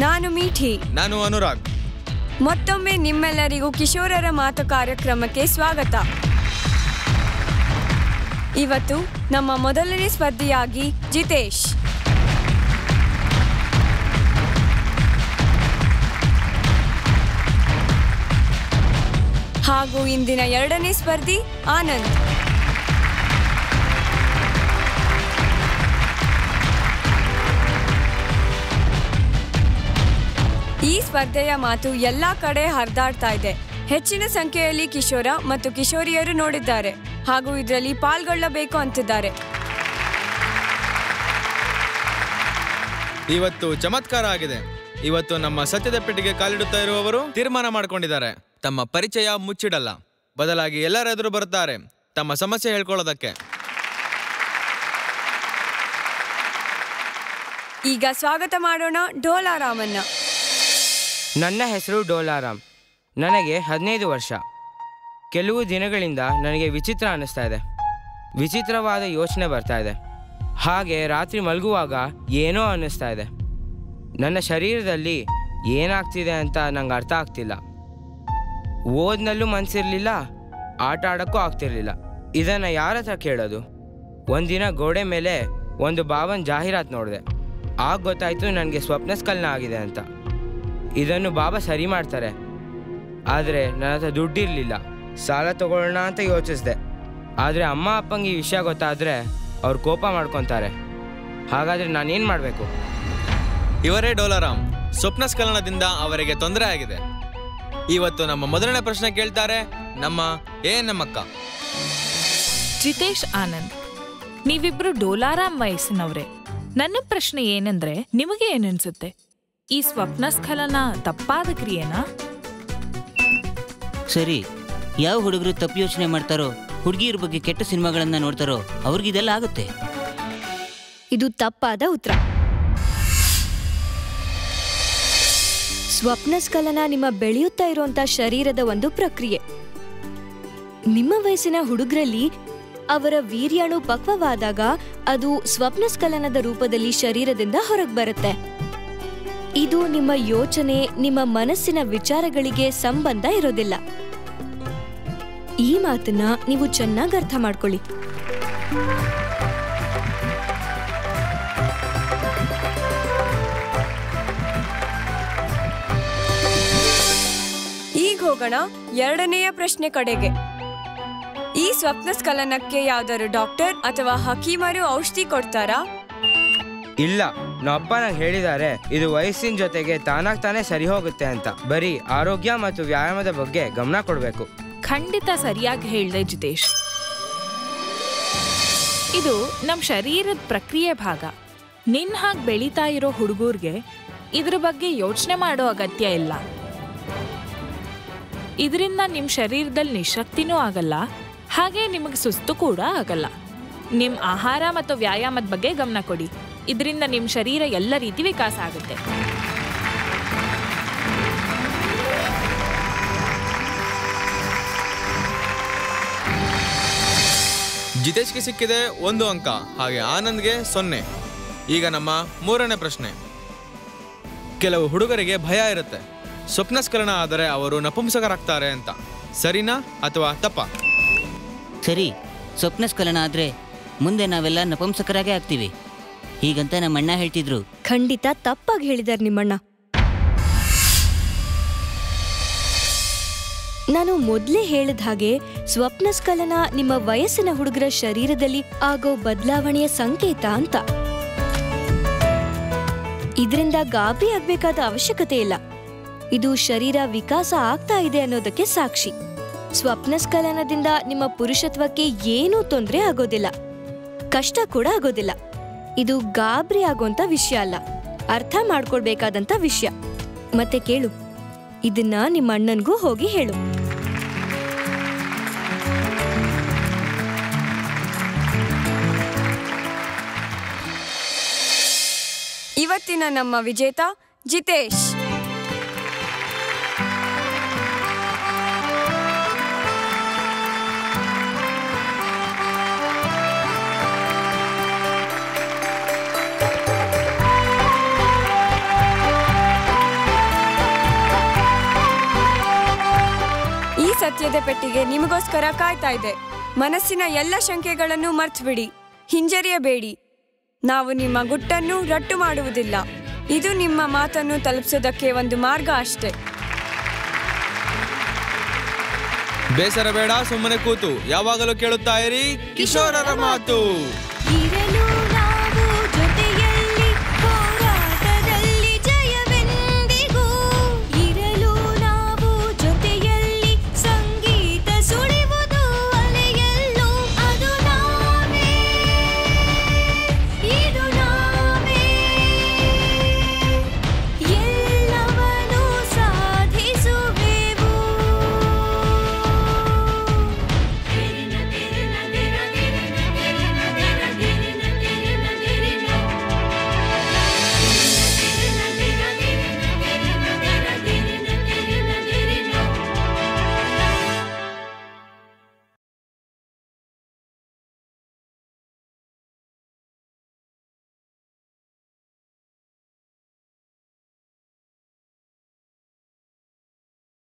ನಾನು ಮೀಠಿ ನಾನು ಅನುರಾಗ್ ಮತ್ತೊಮ್ಮೆ ನಿಮ್ಮೆಲ್ಲರಿಗೂ ಕಿಶೋರರ ಮಾತು ಕಾರ್ಯಕ್ರಮಕ್ಕೆ ಸ್ವಾಗತ ಇವತ್ತು ನಮ್ಮ ಮೊದಲನೇ ಸ್ಪರ್ಧಿಯಾಗಿ ಜಿತೇಶ್ ಹಾಗೂ ಇಂದಿನ ಎರಡನೇ ಸ್ಪರ್ಧಿ ಆನಂದ್ ಈ ಸ್ಪರ್ಧೆಯ ಮಾತು ಎಲ್ಲಾ ಕಡೆ ಹರಿದಾಡ್ತಾ ಇದೆ ಹೆಚ್ಚಿನ ಸಂಖ್ಯೆಯಲ್ಲಿ ಕಿಶೋರ ಮತ್ತು ಕಿಶೋರಿಯರು ನೋಡಿದ್ದಾರೆ ಹಾಗೂ ಇದರಲ್ಲಿ ಪಾಲ್ಗೊಳ್ಳಬೇಕು ಅಂತಿದ್ದಾರೆ ಇವತ್ತು ಚಮತ್ಕಾರ ಆಗಿದೆ ಇವತ್ತು ನಮ್ಮ ಸತ್ಯದ ಪೆಟ್ಟಿಗೆ ಕಾಲಿಡುತ್ತಾ ಇರುವವರು ತೀರ್ಮಾನ ಮಾಡಿಕೊಂಡಿದ್ದಾರೆ ತಮ್ಮ ಪರಿಚಯ ಮುಚ್ಚಿಡಲ್ಲ ಬದಲಾಗಿ ಎಲ್ಲರ ಎದುರು ಬರುತ್ತಾರೆ ತಮ್ಮ ಸಮಸ್ಯೆ ಹೇಳ್ಕೊಳ್ಳೋದಕ್ಕೆ ಈಗ ಸ್ವಾಗತ ಮಾಡೋಣ ಡೋಲಾರಾಮನ್ನ ನನ್ನ ಹೆಸರು ಡೋಲಾರಾಮ್ ನನಗೆ ಹದಿನೈದು ವರ್ಷ ಕೆಲವು ದಿನಗಳಿಂದ ನನಗೆ ವಿಚಿತ್ರ ಅನ್ನಿಸ್ತಾ ಇದೆ ವಿಚಿತ್ರವಾದ ಯೋಚನೆ ಬರ್ತಾ ಇದೆ ಹಾಗೆ ರಾತ್ರಿ ಮಲಗುವಾಗ ಏನೋ ಅನ್ನಿಸ್ತಾ ಇದೆ ನನ್ನ ಶರೀರದಲ್ಲಿ ಏನಾಗ್ತಿದೆ ಅಂತ ನಂಗೆ ಅರ್ಥ ಆಗ್ತಿಲ್ಲ ಓದ್ನಲ್ಲೂ ಮನಸ್ಸಿರಲಿಲ್ಲ ಆಟ ಆಡೋಕ್ಕೂ ಆಗ್ತಿರ್ಲಿಲ್ಲ ಇದನ್ನು ಯಾರ ಹತ್ರ ಕೇಳೋದು ಒಂದಿನ ಗೋಡೆ ಮೇಲೆ ಒಂದು ಬಾಬನ್ ಜಾಹೀರಾತು ನೋಡಿದೆ ಆಗ ಗೊತ್ತಾಯಿತು ನನಗೆ ಸ್ವಪ್ನಸ್ಕಲನ ಆಗಿದೆ ಅಂತ ಇದನ್ನು ಬಾಬಾ ಸರಿ ಮಾಡ್ತಾರೆ ಆದರೆ ನನ್ನ ಹತ್ರ ದುಡ್ಡಿರಲಿಲ್ಲ ಸಾಲ ತಗೊಳ್ಳೋಣ ಅಂತ ಯೋಚಿಸಿದೆ ಆದರೆ ಅಮ್ಮ ಅಪ್ಪಂಗೆ ಈ ವಿಷಯ ಗೊತ್ತಾದರೆ ಅವ್ರು ಕೋಪ ಮಾಡ್ಕೊತಾರೆ ಹಾಗಾದರೆ ನಾನೇನು ಮಾಡಬೇಕು ಇವರೇ ಡೋಲಾರಾಮ್ ಸ್ವಪ್ನಸ್ಖಲನದಿಂದ ಅವರಿಗೆ ತೊಂದರೆ ಆಗಿದೆ ಇವತ್ತು ನಮ್ಮ ಮೊದಲನೇ ಪ್ರಶ್ನೆ ಕೇಳ್ತಾರೆ ನಮ್ಮ ಏ ನಮ್ಮಕ್ಕ ಜಿತೇಶ್ ಆನಂದ್ ನೀವಿಬ್ರು ಡೋಲಾರಾಮ್ ವಯಸ್ಸಿನವ್ರೆ ನನ್ನ ಪ್ರಶ್ನೆ ಏನಂದ್ರೆ ನಿಮಗೆ ಏನನ್ಸುತ್ತೆ ಈ ಸ್ವಪ್ನ ಸ್ಖಲನ ತಪ್ಪಾದ ಕ್ರಿಯೆನಾ ಸರಿ ಯಾವ ಹುಡುಗರು ತಪ್ಪು ಯೋಚನೆ ಮಾಡ್ತಾರೋ ಹುಡುಗಿಯರ ಬಗ್ಗೆ ಕೆಟ್ಟ ಸಿನಿಮಾಗಳನ್ನ ನೋಡ್ತಾರೋ ಅವ್ರಿಗಿದೆಲ್ಲ ಆಗುತ್ತೆ ಇದು ತಪ್ಪಾದ ಉತ್ತರ ಸ್ವಪ್ನಸ್ಖಲನ ನಿಮ್ಮ ಬೆಳೆಯುತ್ತಾ ಇರುವಂತ ಶರೀರದ ಒಂದು ಪ್ರಕ್ರಿಯೆ ನಿಮ್ಮ ವಯಸ್ಸಿನ ಹುಡುಗರಲ್ಲಿ ಅವರ ವೀರ್ಯಾಣು ಪಕ್ವವಾದಾಗ ಅದು ಸ್ವಪ್ನಸ್ಖಲನದ ರೂಪದಲ್ಲಿ ಶರೀರದಿಂದ ಹೊರಗೆ ಬರುತ್ತೆ ಇದು ನಿಮ್ಮ ಯೋಚನೆ ನಿಮ್ಮ ಮನಸ್ಸಿನ ವಿಚಾರಗಳಿಗೆ ಸಂಬಂಧ ಇರೋದಿಲ್ಲ ಈ ಮಾತನ್ನ ನೀವು ಚೆನ್ನಾಗಿ ಅರ್ಥ ಮಾಡ್ಕೊಳ್ಳಿ ಈಗ ಹೋಗೋಣ ಎರಡನೆಯ ಪ್ರಶ್ನೆ ಕಡೆಗೆ ಈ ಸ್ವಪ್ನಸ್ಖಲನಕ್ಕೆ ಯಾವ್ದಾದ್ರು ಡಾಕ್ಟರ್ ಅಥವಾ ಹಕೀಮರು ಔಷಧಿ ಕೊಡ್ತಾರಾ ಇಲ್ಲ ನಮ್ಮ ಅಪ್ಪ ನಂಗೆ ಹೇಳಿದ್ದಾರೆ ಇದು ವಯಸ್ಸಿನ ಜೊತೆಗೆ ತಾನಾಗ್ ತಾನೇ ಸರಿ ಹೋಗುತ್ತೆ ಅಂತ ಬರೀ ಆರೋಗ್ಯ ಮತ್ತು ವ್ಯಾಯಾಮದ ಬಗ್ಗೆ ಗಮನ ಕೊಡಬೇಕು ಖಂಡಿತ ಸರಿಯಾಗಿ ಹೇಳ್ದೆ ಜಿತೇಶ್ ಇದು ನಮ್ಮ ಶರೀರದ ಪ್ರಕ್ರಿಯೆ ಭಾಗ ನಿನ್ ಹಾಗೆ ಬೆಳೀತಾ ಇರೋ ಹುಡುಗರ್ಗೆ ಇದ್ರ ಬಗ್ಗೆ ಯೋಚನೆ ಮಾಡೋ ಅಗತ್ಯ ಇಲ್ಲ ಇದರಿಂದ ನಿಮ್ಮ ಶರೀರದಲ್ಲಿ ನಿಶಕ್ತಿನೂ ಆಗಲ್ಲ ಹಾಗೆ ನಿಮಗೆ ಸುಸ್ತು ಕೂಡ ಆಗಲ್ಲ ನಿಮ್ಮ ಆಹಾರ ಮತ್ತು ವ್ಯಾಯಾಮದ ಬಗ್ಗೆ ಗಮನ ಕೊಡಿ ಇದರಿಂದ ನಿಮ್ಮ ಶರೀರ ಎಲ್ಲ ರೀತಿ ವಿಕಾಸ ಆಗುತ್ತೆ ಜಿತೇಶ್ಗೆ ಸಿಕ್ಕಿದೆ ಒಂದು ಅಂಕ ಹಾಗೆ ಆನಂದ್ಗೆ ಸೊನ್ನೆ ಈಗ ನಮ್ಮ ಮೂರನೇ ಪ್ರಶ್ನೆ ಕೆಲವು ಹುಡುಗರಿಗೆ ಭಯ ಇರುತ್ತೆ ಸ್ವಪ್ನಸ್ಖಲನ ಆದರೆ ಅವರು ನಪುಂಸಕರಾಗ್ತಾರೆ ಅಂತ ಸರಿನಾ ಅಥವಾ ತಪ್ಪ ಸರಿ ಸ್ವಪ್ನಸ್ಖಲನ ಆದ್ರೆ ಮುಂದೆ ನಾವೆಲ್ಲ ನಪುಂಸಕರಾಗೇ ಆಗ್ತೀವಿ ಹೀಗಂತ ನಮ್ಮ ಅಣ್ಣ ಹೇಳ್ತಿದ್ರು ಖಂಡಿತ ತಪ್ಪಾಗಿ ಹೇಳಿದಾರೆ ನಿಮ್ಮಣ್ಣ ನಾನು ಮೊದಲೇ ಹೇಳಿದ ಹಾಗೆ ಸ್ವಪ್ನಸ್ಖಲನ ನಿಮ್ಮ ವಯಸ್ಸಿನ ಹುಡುಗರ ಶರೀರದಲ್ಲಿ ಆಗೋ ಬದಲಾವಣೆಯ ಸಂಕೇತ ಅಂತ ಇದರಿಂದ ಗಾಬರಿ ಆಗ್ಬೇಕಾದ ಅವಶ್ಯಕತೆ ಇಲ್ಲ ಇದು ಶರೀರ ವಿಕಾಸ ಆಗ್ತಾ ಇದೆ ಅನ್ನೋದಕ್ಕೆ ಸಾಕ್ಷಿ ಸ್ವಪ್ನಸ್ಖಲನದಿಂದ ನಿಮ್ಮ ಪುರುಷತ್ವಕ್ಕೆ ಏನೂ ತೊಂದರೆ ಆಗೋದಿಲ್ಲ ಕಷ್ಟ ಕೂಡ ಆಗೋದಿಲ್ಲ ಇದು ಗಾಬರಿ ಆಗೋಂತ ವಿಷಯ ಅಲ್ಲ ಅರ್ಥ ಮಾಡ್ಕೊಳ್ಬೇಕಾದಂತ ವಿಷಯ ಮತ್ತೆ ಕೇಳು ಇದನ್ನ ನಿಮ್ಮ ಅಣ್ಣನ್ಗೂ ಹೋಗಿ ಹೇಳು ಇವತ್ತಿನ ನಮ್ಮ ವಿಜೇತ ಜಿತೇಶ್ ಸತ್ಯದ ಪೆಟ್ಟಿಗೆ ನಿಮಗೋಸ್ಕರ ಕಾಯ್ತಾ ಇದೆ ಮನಸ್ಸಿನ ಎಲ್ಲ ಶಂಕೆಗಳನ್ನು ಮರ್ತ್ಬಿಡಿ ಹಿಂಜರಿಯಬೇಡಿ ನಾವು ನಿಮ್ಮ ಗುಟ್ಟನ್ನು ರಟ್ಟು ಮಾಡುವುದಿಲ್ಲ ಇದು ನಿಮ್ಮ ಮಾತನ್ನು ತಲುಪಿಸೋದಕ್ಕೆ ಒಂದು ಮಾರ್ಗ ಅಷ್ಟೇ ಬೇಸರ ಬೇಡ ಸುಮ್ಮನೆ ಕೂತು ಯಾವಾಗಲೂ ಕೇಳುತ್ತಾ ಇರಿ ಕಿಶೋರರ ಮಾತು ಹೀರೆ